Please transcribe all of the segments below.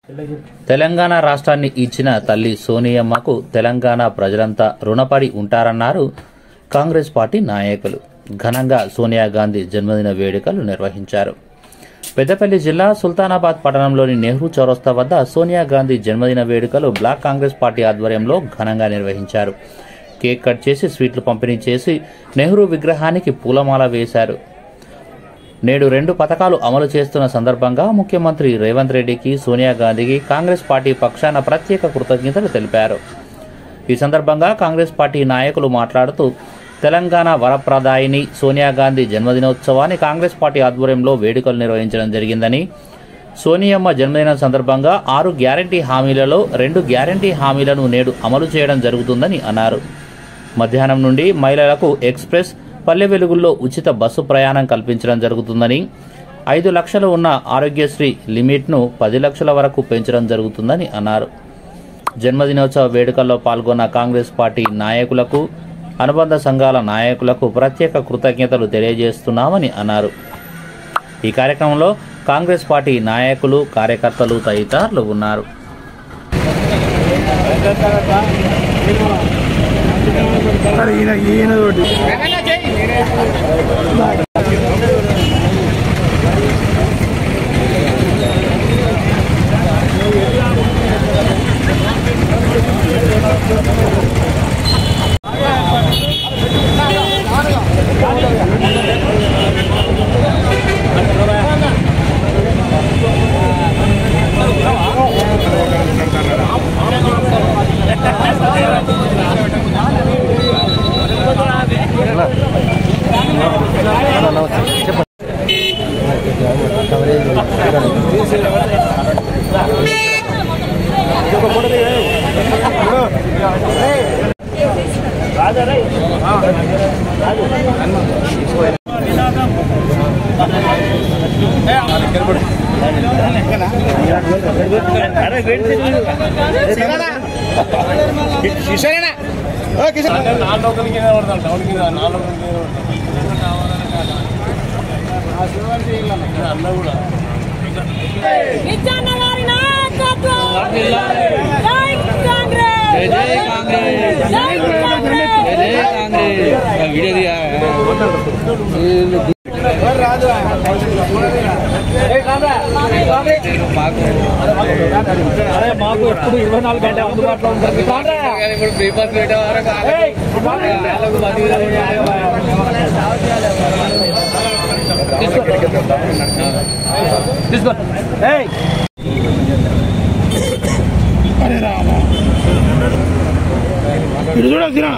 తెలంగాణ రాష్ట్రాన్ని ఇచ్చిన తల్లి సోనియమ్మకు తెలంగాణ ప్రజలంతా రుణపడి ఉంటారన్నారు కాంగ్రెస్ పార్టీ నాయకులు ఘనంగా సోనియా గాంధీ జన్మదిన వేడుకలు నిర్వహించారు పెద్దపల్లి జిల్లా సుల్తానాబాద్ పట్టణంలోని నెహ్రూ చౌరస్తా వద్ద సోనియా గాంధీ జన్మదిన వేడుకలు బ్లాక్ కాంగ్రెస్ పార్టీ ఆధ్వర్యంలో ఘనంగా నిర్వహించారు కేక్ కట్ చేసి స్వీట్లు పంపిణీ చేసి నెహ్రూ విగ్రహానికి పూలమాల వేశారు నేడు రెండు పథకాలు అమలు చేస్తున్న సందర్భంగా ముఖ్యమంత్రి రేవంత్ రెడ్డికి సోనియా గాంధీకి కాంగ్రెస్ పార్టీ పక్షాన ప్రత్యేక కృతజ్ఞతలు తెలిపారు ఈ సందర్భంగా కాంగ్రెస్ పార్టీ నాయకులు మాట్లాడుతూ తెలంగాణ వరప్రదాయిని సోనియా గాంధీ జన్మదినోత్సవాన్ని కాంగ్రెస్ పార్టీ ఆధ్వర్యంలో వేడుకలు నిర్వహించడం జరిగిందని సోనియమ్మ జన్మదినం సందర్భంగా ఆరు గ్యారంటీ హామీలలో రెండు గ్యారంటీ హామీలను నేడు అమలు చేయడం జరుగుతుందని అన్నారు మధ్యాహ్నం నుండి మహిళలకు ఎక్స్ప్రెస్ పల్లె వెలుగుల్లో ఉచిత బస్సు ప్రయాణం కల్పించడం జరుగుతుందని ఐదు లక్షలు ఉన్న ఆరోగ్యశ్రీ లిమిట్ను పది లక్షల వరకు పెంచడం జరుగుతుందని అన్నారు జన్మదినోత్సవ వేడుకల్లో పాల్గొన్న కాంగ్రెస్ పార్టీ నాయకులకు అనుబంధ సంఘాల నాయకులకు ప్రత్యేక కృతజ్ఞతలు తెలియజేస్తున్నామని అన్నారు ఈ కార్యక్రమంలో కాంగ్రెస్ పార్టీ నాయకులు కార్యకర్తలు తదితరులు ఉన్నారు మరి ఈయన ఈయన తోటి నిత్యాన్న గారి నాయకత్వం జై కాంగ్రెస్ జై కాంగ్రెస్ జై కాంగ్రెస్ మాకు ఎప్పుడు ఇరవై నాలుగు గంటల అందుబాటులో ఉంటుంది తీసుకో ఏయ్ అరే రామా ఇటు చూడ తినా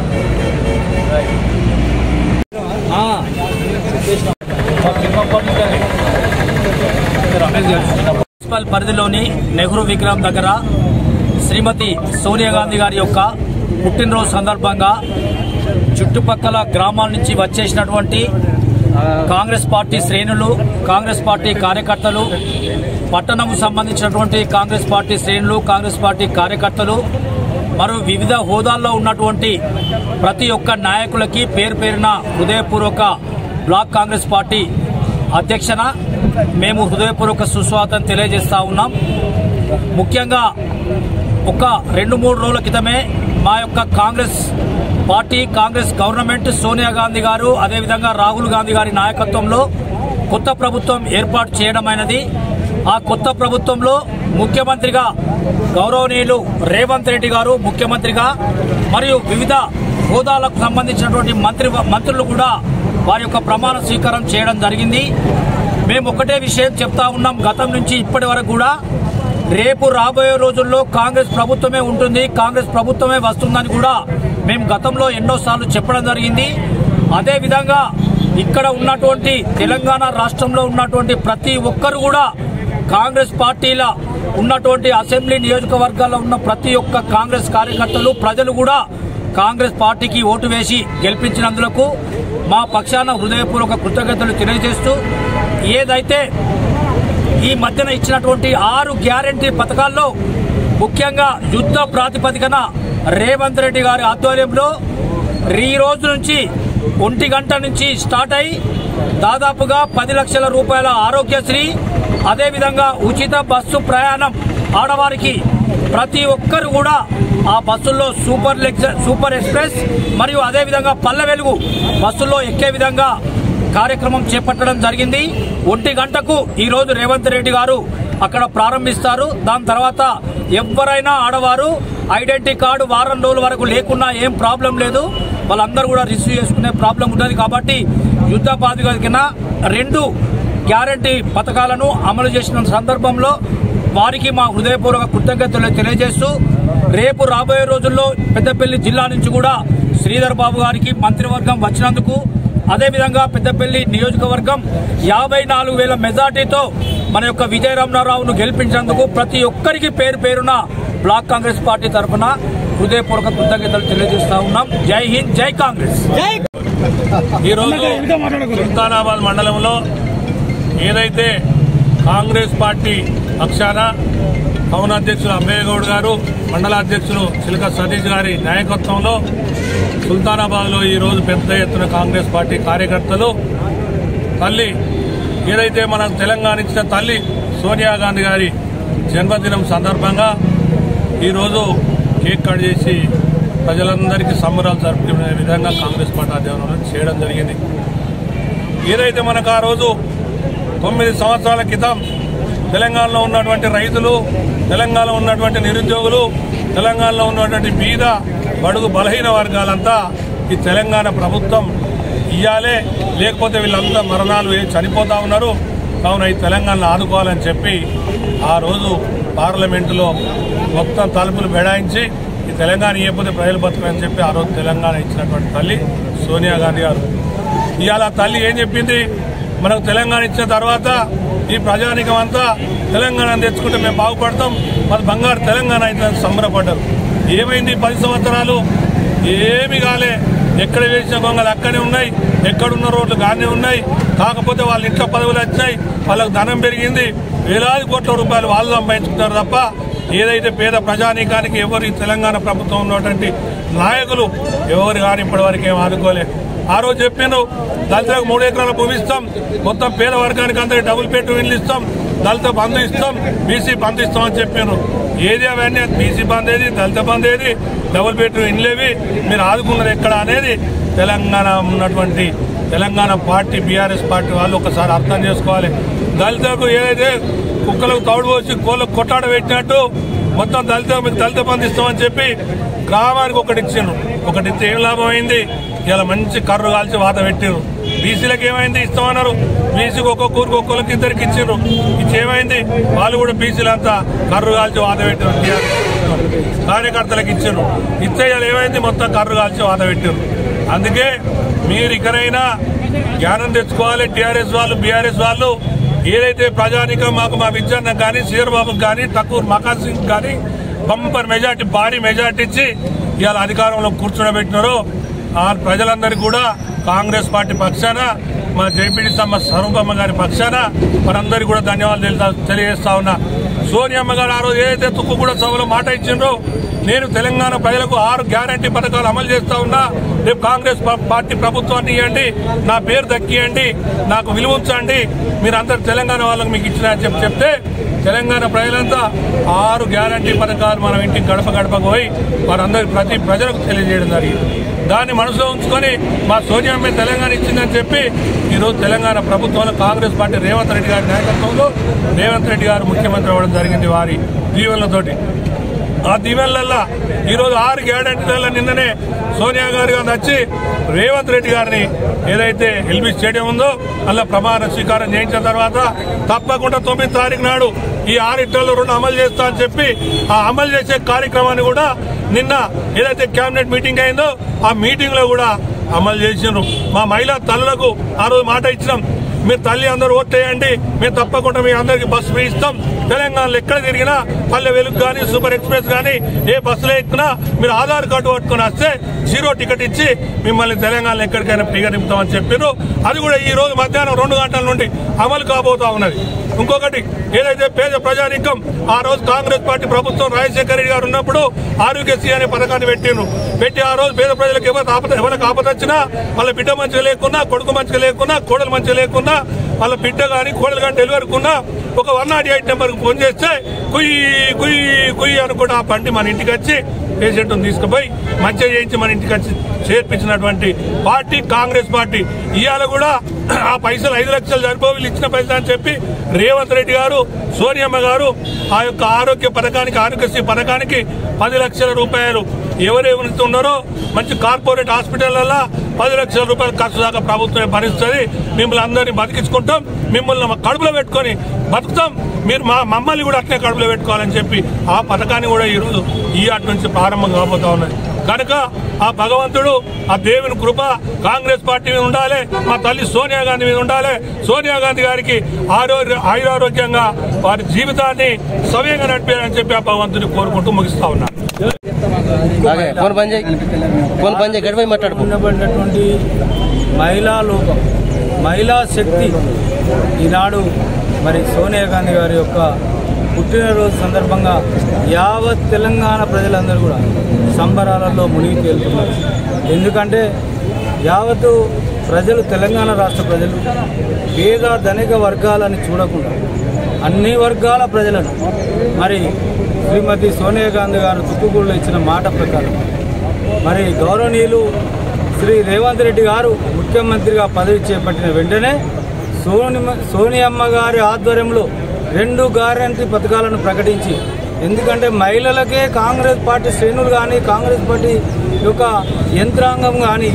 మున్సిపల్ పరిధిలోని నెహ్రూ విగ్రహం దగ్గర శ్రీమతి సోనియా గాంధీ గారి యొక్క పుట్టినరోజు సందర్భంగా చుట్టుపక్కల గ్రామాల నుంచి వచ్చేసినటువంటి కాంగ్రెస్ పార్టీ శ్రేణులు కాంగ్రెస్ పార్టీ కార్యకర్తలు పట్టణంకు సంబంధించినటువంటి కాంగ్రెస్ పార్టీ శ్రేణులు కాంగ్రెస్ పార్టీ కార్యకర్తలు మరియు వివిధ హోదాల్లో ఉన్నటువంటి ప్రతి ఒక్క నాయకులకి పేరు పేరున హృదయపూర్వక బ్లాక్ కాంగ్రెస్ పార్టీ అధ్యక్షన మేము హృదయపూర్వక సుస్వాగతం తెలియజేస్తా ఉన్నాం ముఖ్యంగా ఒక రెండు మూడు రోజుల క్రితమే మా యొక్క కాంగ్రెస్ పార్టీ కాంగ్రెస్ గవర్నమెంట్ సోనియా గాంధీ గారు అదేవిధంగా రాహుల్ గాంధీ గారి నాయకత్వంలో కొత్త ప్రభుత్వం ఏర్పాటు చేయడమైనది ఆ కొత్త ప్రభుత్వంలో ముఖ్యమంత్రిగా గౌరవనీయులు రేవంత్ రెడ్డి గారు ముఖ్యమంత్రిగా మరియు వివిధ హోదాలకు సంబంధించినటువంటి మంత్రి మంత్రులు కూడా వారి యొక్క ప్రమాణ స్వీకారం చేయడం జరిగింది మేము ఒకటే విషయం చెప్తా ఉన్నాం గతం నుంచి ఇప్పటి వరకు కూడా రేపు రాబోయే రోజుల్లో కాంగ్రెస్ ప్రభుత్వమే ఉంటుంది కాంగ్రెస్ ప్రభుత్వమే వస్తుందని కూడా మేము గతంలో ఎన్నోసార్లు చెప్పడం జరిగింది అదే విధంగా ఇక్కడ ఉన్నటువంటి తెలంగాణ రాష్ట్రంలో ఉన్నటువంటి ప్రతి ఒక్కరు కూడా కాంగ్రెస్ పార్టీల ఉన్నటువంటి అసెంబ్లీ నియోజకవర్గాల్లో ఉన్న ప్రతి ఒక్క కాంగ్రెస్ కార్యకర్తలు ప్రజలు కూడా కాంగ్రెస్ పార్టీకి ఓటు వేసి గెలిపించినందులకు మా పక్షాన హృదయపూర్వక కృతజ్ఞతలు తెలియజేస్తూ ఏదైతే ఈ మధ్యన ఇచ్చినటువంటి ఆరు గ్యారంటీ పథకాల్లో ముఖ్యంగా యుద్ధ ప్రాతిపదికన రేవంత్ రెడ్డి గారి ఆధ్వర్యంలో ఈ రోజు నుంచి ఒంటి గంట నుంచి స్టార్ట్ అయి దాదాపుగా పది లక్షల రూపాయల ఆరోగ్యశ్రీ అదేవిధంగా ఉచిత బస్సు ప్రయాణం ఆడవారికి ప్రతి ఒక్కరు కూడా ఆ బస్సుల్లో సూపర్ లెక్చర్ సూపర్ ఎక్స్ప్రెస్ మరియు అదేవిధంగా పల్లె వెలుగు బస్సుల్లో ఎక్కే విధంగా కార్యక్రమం చేపట్టడం జరిగింది ఒంటి గంటకు ఈ రోజు రేవంత్ రెడ్డి గారు అక్కడ ప్రారంభిస్తారు దాని తర్వాత ఎవరైనా ఆడవారు ఐడెంటిటీ కార్డు వారం రోజుల వరకు లేకున్నా ఏం ప్రాబ్లం లేదు వాళ్ళందరూ కూడా రిసీవ్ చేసుకునే ప్రాబ్లం ఉండదు కాబట్టి యుద్ధ ప్రాతిపదికన రెండు గ్యారంటీ పథకాలను అమలు చేసిన సందర్భంలో వారికి మా హృదయపూర్వక కృతజ్ఞతలు తెలియజేస్తూ రేపు రాబోయే రోజుల్లో పెద్దపల్లి జిల్లా నుంచి కూడా శ్రీధర్ బాబు గారికి మంత్రివర్గం వచ్చినందుకు అదేవిధంగా పెద్దపల్లి నియోజకవర్గం యాభై నాలుగు వేల మెజార్టీతో మన యొక్క విజయ రమణారావును గెలిపించినందుకు ప్రతి ఒక్కరికి పేరు పేరున బ్లాక్ కాంగ్రెస్ పార్టీ తరఫున హృదయపూర్వక కృతజ్ఞతలు తెలియజేస్తా ఉన్నాం జై హింద్ జై కాంగ్రెస్ ఈరోజు ఇంకా మాట్లాడకూడదు సుల్తానాబాద్ మండలంలో ఏదైతే కాంగ్రెస్ పార్టీ పక్షాన పవన్ అధ్యక్షులు అంబయ్య గౌడ్ గారు మండల అధ్యక్షులు చిలక సతీష్ గారి నాయకత్వంలో సుల్తానాబాద్లో ఈరోజు పెద్ద ఎత్తున కాంగ్రెస్ పార్టీ కార్యకర్తలు తల్లి ఏదైతే మనం తెలంగాణ ఇచ్చిన తల్లి సోనియా గాంధీ గారి జన్మదినం సందర్భంగా ఈరోజు కేక్ కట్ చేసి ప్రజలందరికీ సంబరాలు జరుపుకునే విధంగా కాంగ్రెస్ పార్టీ ఆధ్వర్యంలో చేయడం జరిగింది ఏదైతే మనకు ఆ రోజు తొమ్మిది సంవత్సరాల క్రితం తెలంగాణలో ఉన్నటువంటి రైతులు తెలంగాణలో ఉన్నటువంటి నిరుద్యోగులు తెలంగాణలో ఉన్నటువంటి బీద బడుగు బలహీన వర్గాలంతా ఈ తెలంగాణ ప్రభుత్వం ఇయ్యాలే లేకపోతే వీళ్ళంతా మరణాలు ఏ- చనిపోతా ఉన్నారు కావున ఈ తెలంగాణను ఆదుకోవాలని చెప్పి ఆ రోజు పార్లమెంటులో మొత్తం తలుపులు బెడాయించి ఈ తెలంగాణ ఇవ్వకపోతే ప్రజలు బతుకులని చెప్పి ఆ రోజు తెలంగాణ ఇచ్చినటువంటి తల్లి సోనియా గాంధీ గారు ఇవాళ ఆ తల్లి ఏం చెప్పింది మనకు తెలంగాణ ఇచ్చిన తర్వాత ఈ ప్రజానికం అంతా తెలంగాణ తెచ్చుకుంటే మేము బాగుపడతాం మాది బంగారు తెలంగాణ అయితే సంబరపడ్డారు ఏమైంది ఈ పది సంవత్సరాలు ఏమి కాలే ఎక్కడ వేసిన గొంగలు అక్కడే ఉన్నాయి ఎక్కడున్న రోడ్లు గానే ఉన్నాయి కాకపోతే వాళ్ళ ఇంట్లో పదవులు వచ్చినాయి వాళ్ళకు ధనం పెరిగింది వేలాది కోట్ల రూపాయలు వాళ్ళు సంపాదించుకుంటారు తప్ప ఏదైతే పేద ప్రజానీకానికి ఎవరు ఈ తెలంగాణ ప్రభుత్వం ఉన్నటువంటి నాయకులు ఎవరు కానీ ఇప్పటివరకు ఏం ఆదుకోలే ఆ రోజు చెప్పాను దళితులకు మూడు ఎకరాల భూమి ఇస్తాం మొత్తం పేద వర్గానికి అందరికి డబుల్ పెట్టు ఇల్లు ఇస్తాం దళిత బంధు ఇస్తాం బీసీ బంధు ఇస్తాం అని చెప్పాను ఏది అవన్నీ బీసీ బంద్ ఏది దళిత బంద్ ఏది డబుల్ బెడ్రూమ్ ఇండ్లేవి మీరు ఆదుకున్నది ఎక్కడ అనేది తెలంగాణ ఉన్నటువంటి తెలంగాణ పార్టీ బీఆర్ఎస్ పార్టీ వాళ్ళు ఒకసారి అర్థం చేసుకోవాలి దళితులకు ఏదైతే కుక్కలకు తౌడు పోసి కోళ్ళకు కొట్టాడ పెట్టినట్టు మొత్తం దళిత దళిత బంధు ఇస్తామని చెప్పి గ్రామానికి ఒకటి ఇచ్చిండ్రు ఒకటి ఇస్తే ఏం లాభం అయింది ఇలా మంచి కర్రు కాల్చి వాత పెట్టారు బీసీలకు ఏమైంది ఇస్తామన్నారు బీసీకి ఒక్కొక్క ఊరికి ఒక్కొక్కరికి ఇద్దరికి ఇచ్చిండ్రు ఇచ్చి ఏమైంది వాళ్ళు కూడా బీసీలు అంతా కర్రు కాల్చి వాత పెట్టారు TRS కార్యకర్తలకు ఇచ్చారు ఇస్తే ఇలా ఏమైంది మొత్తం కర్రు కాల్చి వాత పెట్టారు అందుకే మీరు ఇకనైనా జ్ఞానం తెచ్చుకోవాలి టీఆర్ఎస్ వాళ్ళు బీఆర్ఎస్ వాళ్ళు ఏదైతే ప్రజానికం మాకు మా విద్యాన్న కానీ బాబుకి కానీ తక్కువ మకాన్ సింగ్ కానీ బంపర్ మెజార్టీ భారీ మెజార్టీ ఇచ్చి ఇవాళ అధికారంలో కూర్చోబెట్టినారో ఆ ప్రజలందరికీ కూడా కాంగ్రెస్ పార్టీ పక్షాన మా జైపీడీ సమ్మ స్వరూపమ్మ గారి పక్షాన మనందరికీ కూడా ధన్యవాదాలు తెలుసా- తెలియజేస్తా ఉన్నా సోనియమ్మ గారు ఆ రోజు ఏదైతే తుక్కుగూడ సభలో మాట ఇచ్చిండ్రో నేను తెలంగాణ ప్రజలకు ఆరు గ్యారంటీ పథకాలు అమలు చేస్తా ఉన్నా రేపు కాంగ్రెస్ పా- పార్టీ ప్రభుత్వాన్ని ఇవ్వండి నా పేరు దక్కియండి నాకు విలువ ఉంచండి మీరందరూ తెలంగాణ వాళ్ళకి మీకు ఇచ్చిన అని చెప్పి చెప్తే తెలంగాణ ప్రజలంతా ఆరు గ్యారంటీ పథకాలు మనం ఇంటికి గడప గడపకు పోయి వారందరి ప్రతి ప్రజలకు తెలియజేయడం జరిగింది దాన్ని మనసులో ఉంచుకొని మా సోనియా మీద తెలంగాణ ఇచ్చిందని చెప్పి ఈరోజు తెలంగాణ ప్రభుత్వంలో కాంగ్రెస్ పార్టీ రేవంత్ రెడ్డి గారి నాయకత్వంలో రేవంత్ రెడ్డి గారు ముఖ్యమంత్రి అవ్వడం జరిగింది వారి దీవెనలతోటి ఆ దీవెనలల్లా ఈరోజు ఆరు గ్యారంటీల నిన్ననే సోనియా గారు గారు వచ్చి రేవంత్ రెడ్డి గారిని ఏదైతే ఎల్బీ స్టేడియం ఉందో అలా ప్రమాణ స్వీకారం చేయించిన తర్వాత తప్పకుండా తొమ్మిది తారీఖు నాడు ఈ ఆరిట్లో రెండు అమలు చేస్తా అని చెప్పి ఆ అమలు చేసే కార్యక్రమాన్ని కూడా నిన్న ఏదైతే కేబినెట్ మీటింగ్ అయిందో ఆ మీటింగ్ లో కూడా అమలు చేసిండ్రు మా మహిళా తల్లులకు ఆ రోజు మాట ఇచ్చినాం మీరు తల్లి అందరూ ఓట్లేయండి మేము తప్పకుండా మీ అందరికి బస్సు ఫ్రీ ఇస్తాం తెలంగాణలో ఎక్కడ తిరిగినా పల్లె వెలుగు కానీ సూపర్ ఎక్స్ప్రెస్ కానీ ఏ బస్సులో ఎక్కినా మీరు ఆధార్ కార్డు పట్టుకుని వస్తే జీరో టికెట్ ఇచ్చి మిమ్మల్ని తెలంగాణలో ఎక్కడికైనా ఫ్రీగా నింపుతామని చెప్పారు అది కూడా ఈ రోజు మధ్యాహ్నం రెండు గంటల నుండి అమలు కాబోతా ఉన్నది ఇంకొకటి ఏదైతే పేద ప్రజానికం ఆ రోజు కాంగ్రెస్ పార్టీ ప్రభుత్వం రాజశేఖర రెడ్డి గారు ఉన్నప్పుడు ఆరోగ్యశ్రీ అనే పథకాన్ని పెట్టిండ్రు పెట్టి ఆ రోజు పేద ప్రజలకు ఎవరికి ఆపద ఎవరికి ఆపద వచ్చినా వాళ్ళ బిడ్డ మంచిగా లేకున్నా కొడుకు మంచిగా లేకున్నా కోడలు మంచిగా లేకున్నా వాళ్ళ బిడ్డ కానీ కోడలు కానీ డెలివరీ ఉన్నా ఒక వన్ నాట్ ఎయిట్ నెంబర్కి ఫోన్ చేస్తే కుయ్యి కుయ్యి కుయ్యి అనుకుంటూ ఆ బండి మన ఇంటికి వచ్చి పేషెంట్ను తీసుకుపోయి మంచిగా చేయించి మన ఇంటికి వచ్చి చేర్పించినటువంటి పార్టీ కాంగ్రెస్ పార్టీ ఇవాళ కూడా ఆ పైసలు ఐదు లక్షలు సరిపో వీళ్ళు ఇచ్చిన పైసలు అని చెప్పి రేవంత్ రెడ్డి గారు సోనియమ్మ గారు ఆ యొక్క ఆరోగ్య పథకానికి ఆరోగ్యశ్రీ పథకానికి పది లక్షల రూపాయలు ఎవరెవరైతే ఉన్నారో మంచి కార్పొరేట్ హాస్పిటల్లో పది లక్షల రూపాయలు ఖర్చు దాకా ప్రభుత్వమే భరిస్తుంది మిమ్మల్ని అందరినీ బతికించుకుంటాం మిమ్మల్ని మా కడుపులో పెట్టుకొని బతుకుతాం మీరు మా మమ్మల్ని కూడా అట్లే కడుపులో పెట్టుకోవాలని చెప్పి ఆ పథకాన్ని కూడా ఈరోజు ఈ ఆట నుంచి ప్రారంభం కాబోతా ఉన్నది కనుక ఆ భగవంతుడు ఆ దేవుని కృప కాంగ్రెస్ పార్టీ మీద ఉండాలి మా తల్లి సోనియా గాంధీ మీద ఉండాలి సోనియా గాంధీ గారికి ఆరోగ్య ఆయురారోగ్యంగా వారి జీవితాన్ని సవ్యంగా నడిపారని చెప్పి ఆ భగవంతుని కోరుకుంటూ ముగిస్తా ఉన్నాను ఆగే, ఫోన్ బంద్ చేయి ఫోన్ బంద్ చేయి గడిపై మాట్లాడుకో ఉన్నబడినటువంటి మహిళా లోకం మహిళా శక్తి ఈనాడు మరి సోనియా గాంధీ గారి యొక్క పుట్టినరోజు సందర్భంగా యావత్ తెలంగాణ ప్రజలందరూ కూడా సంబరాలలో మునిగి తేలుతున్నారు ఎందుకంటే యావత్తు ప్రజలు తెలంగాణ రాష్ట్ర ప్రజలు పేద ధనిక వర్గాలని చూడకుండా అన్ని వర్గాల ప్రజలను మరి శ్రీమతి సోనియా గాంధీ గారు తుక్కుగూడలో ఇచ్చిన మాట ప్రకారం మరి గౌరవనీయులు శ్రీ రేవంత్ రెడ్డి గారు ముఖ్యమంత్రిగా పదవి చేపట్టిన వెంటనే సోని సోనియమ్మ గారి ఆధ్వర్యంలో రెండు గ్యారంటీ పథకాలను ప్రకటించి ఎందుకంటే మహిళలకే కాంగ్రెస్ పార్టీ శ్రేణులు కానీ కాంగ్రెస్ పార్టీ యొక్క యంత్రాంగం కానీ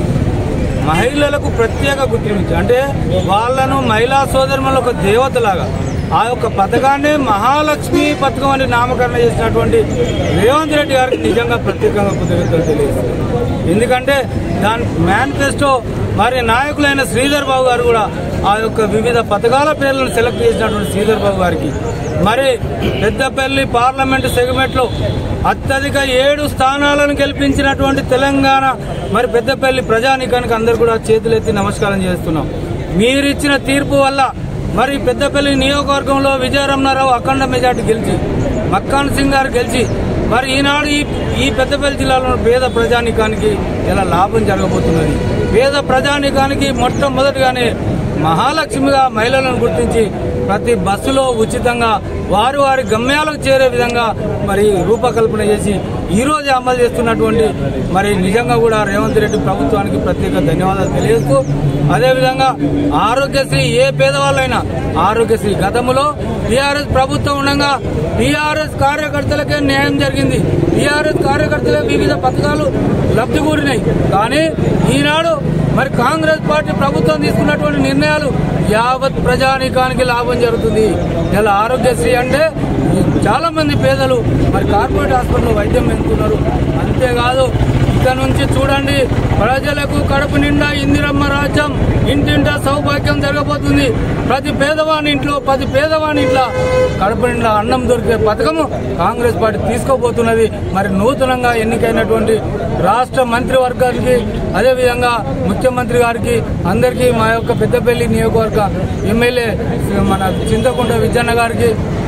మహిళలకు ప్రత్యేక గుర్తింపు అంటే వాళ్ళను మహిళా సోదరుల ఒక దేవతలాగా ఆ యొక్క పథకాన్ని మహాలక్ష్మి పథకం అని నామకరణ చేసినటువంటి రేవంత్ రెడ్డి గారికి నిజంగా ప్రత్యేకంగా కృతజ్ఞతలు తెలియజేస్తారు ఎందుకంటే దాని మేనిఫెస్టో మరి నాయకులైన శ్రీధర్ బాబు గారు కూడా ఆ యొక్క వివిధ పథకాల పేర్లను సెలెక్ట్ చేసినటువంటి శ్రీధర్ బాబు గారికి మరి పెద్దపల్లి పార్లమెంటు సెగ్మెంట్లో అత్యధిక ఏడు స్థానాలను గెలిపించినటువంటి తెలంగాణ మరి పెద్దపల్లి ప్రజానికానికి అందరు కూడా చేతులెత్తి నమస్కారం చేస్తున్నాం మీరిచ్చిన తీర్పు వల్ల మరి పెద్దపల్లి నియోజకవర్గంలో విజయరమణారావు అఖండ మెజార్టీ గెలిచి మక్కాన్ సింగ్ గారు గెలిచి మరి ఈనాడు ఈ ఈ పెద్దపల్లి జిల్లాలో పేద ప్రజానికానికి ఇలా లాభం జరగబోతున్నది పేద ప్రజానికానికి మొట్టమొదటిగానే మహాలక్ష్మిగా మహిళలను గుర్తించి ప్రతి బస్సులో ఉచితంగా వారు వారి గమ్యాలకు చేరే విధంగా మరి రూపకల్పన చేసి ఈ రోజు అమలు చేస్తున్నటువంటి మరి నిజంగా కూడా రేవంత్ రెడ్డి ప్రభుత్వానికి ప్రత్యేక ధన్యవాదాలు తెలియజేస్తూ అదేవిధంగా ఆరోగ్యశ్రీ ఏ పేదవాళ్ళైనా ఆరోగ్యశ్రీ గతంలో టీఆర్ఎస్ ప్రభుత్వం ఉండగా టీఆర్ఎస్ కార్యకర్తలకే న్యాయం జరిగింది టీఆర్ఎస్ కార్యకర్తలే వివిధ పథకాలు లబ్ధి కూడినాయి కానీ ఈనాడు మరి కాంగ్రెస్ పార్టీ ప్రభుత్వం తీసుకున్నటువంటి నిర్ణయాలు యావత్ ప్రజానీకానికి లాభం జరుగుతుంది ఇలా ఆరోగ్యశ్రీ అంటే చాలా మంది పేదలు మరి కార్పొరేట్ హాస్పిటల్లో వైద్యం పొందుతున్నారు అంతేకాదు ఇక నుంచి చూడండి ప్రజలకు కడుపు నిండా ఇందిరమ్మ రాజ్యం ఇంటింటా సౌభాగ్యం జరగబోతుంది ప్రతి పేదవాని ఇంట్లో ప్రతి పేదవాని ఇంట్లో కడుపు నిండా అన్నం దొరికే పథకము కాంగ్రెస్ పార్టీ తీసుకోబోతున్నది మరి నూతనంగా ఎన్నికైనటువంటి రాష్ట్ర మంత్రివర్గానికి అదేవిధంగా ముఖ్యమంత్రి గారికి అందరికీ మా యొక్క పెద్దపల్లి నియోజకవర్గ ఎమ్మెల్యే మన చింతకుంట విజయన్న గారికి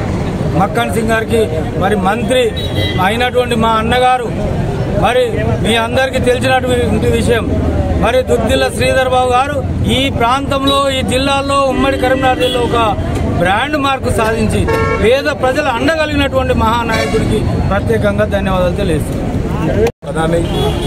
మక్కన్ సింగ్ గారికి మరి మంత్రి అయినటువంటి మా అన్నగారు మరి మీ అందరికీ తెలిసినటువంటి విషయం మరి దుద్దిల్ల శ్రీధర్ బాబు గారు ఈ ప్రాంతంలో ఈ జిల్లాలో ఉమ్మడి కరీంనగర్ జిల్లా ఒక బ్రాండ్ మార్కు సాధించి పేద ప్రజలు అండగలిగినటువంటి మహానాయకుడికి ప్రత్యేకంగా ధన్యవాదాలు తెలియజేస్తున్నాను ప్రధాని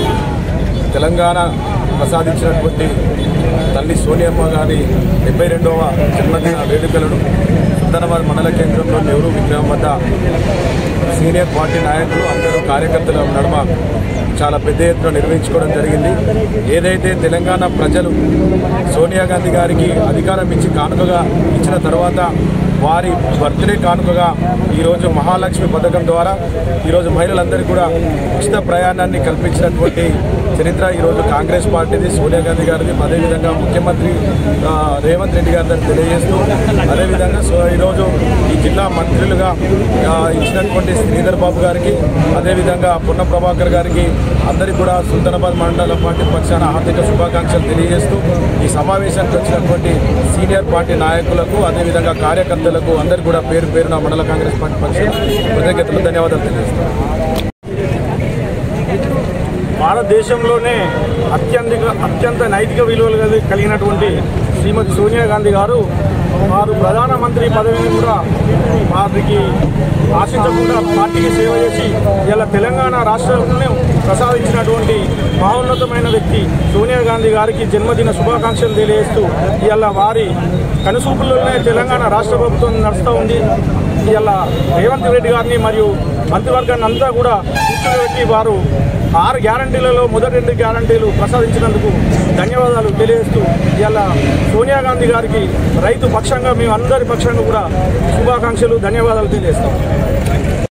తెలంగాణ ప్రసాదించినటువంటి తల్లి సోనియమ్మ గారి డెబ్బై రెండవ జన్మదిన వేడుకలను సుందరవారి మండల కేంద్రంలో నెహ్రూ విగ్రహం వద్ద సీనియర్ పార్టీ నాయకులు అందరూ కార్యకర్తల నడుమ చాలా పెద్ద ఎత్తున నిర్వహించుకోవడం జరిగింది ఏదైతే తెలంగాణ ప్రజలు సోనియా గాంధీ గారికి అధికారం ఇచ్చి కానుకగా ఇచ్చిన తర్వాత వారి బర్త్డే కానుకగా ఈరోజు మహాలక్ష్మి పథకం ద్వారా ఈరోజు మహిళలందరికీ కూడా ఉచిత ప్రయాణాన్ని కల్పించినటువంటి చరిత్ర ఈరోజు కాంగ్రెస్ పార్టీది సోనియా గాంధీ గారిది అదేవిధంగా ముఖ్యమంత్రి ఆ, రేవంత్ రెడ్డి గారి దగ్గర తెలియజేస్తూ అదేవిధంగా సో ఈరోజు ఈ జిల్లా మంత్రులుగా ఆ, ఇచ్చినటువంటి శ్రీధర్ బాబు గారికి అదేవిధంగా పున్న ప్రభాకర్ గారికి అందరికీ కూడా సుల్తానాబాద్ మండల పార్టీ పక్షాన హార్దిక శుభాకాంక్షలు తెలియజేస్తూ ఈ సమావేశానికి వచ్చినటువంటి సీనియర్ పార్టీ నాయకులకు అదేవిధంగా కార్యకర్తలకు అందరికీ కూడా పేరు పేరున మండల కాంగ్రెస్ పార్టీ పక్షాన కృతజ్ఞతలు ధన్యవాదాలు తెలియజేస్తాను భారతదేశంలోనే అత్యంత అత్యంత నైతిక విలువలు కలి- కలిగినటువంటి శ్రీమతి సోనియా గాంధీ గారు వారు ప్రధానమంత్రి పదవిని కూడా వారికి ఆశించకుండా పార్టీకి సేవ చేసి ఇలా తెలంగాణ రాష్ట్రంలో ప్రసాదించినటువంటి మహోన్నతమైన వ్యక్తి సోనియా గాంధీ గారికి జన్మదిన శుభాకాంక్షలు తెలియజేస్తూ ఇలా వారి కనుసూపుల్లోనే తెలంగాణ రాష్ట్ర ప్రభుత్వం నడుస్తూ ఉంది ఇలా రేవంత్ రెడ్డి గారిని మరియు మంత్రివర్గాన్ని అంతా కూడా కూర్చోబెట్టి వారు ఆరు గ్యారంటీలలో మొదటి రెండు గ్యారంటీలు ప్రసాదించినందుకు ధన్యవాదాలు తెలియజేస్తూ ఇలా సోనియా గాంధీ గారికి రైతు పక్షంగా మేము అందరి పక్షంగా కూడా శుభాకాంక్షలు ధన్యవాదాలు తెలియజేస్తాం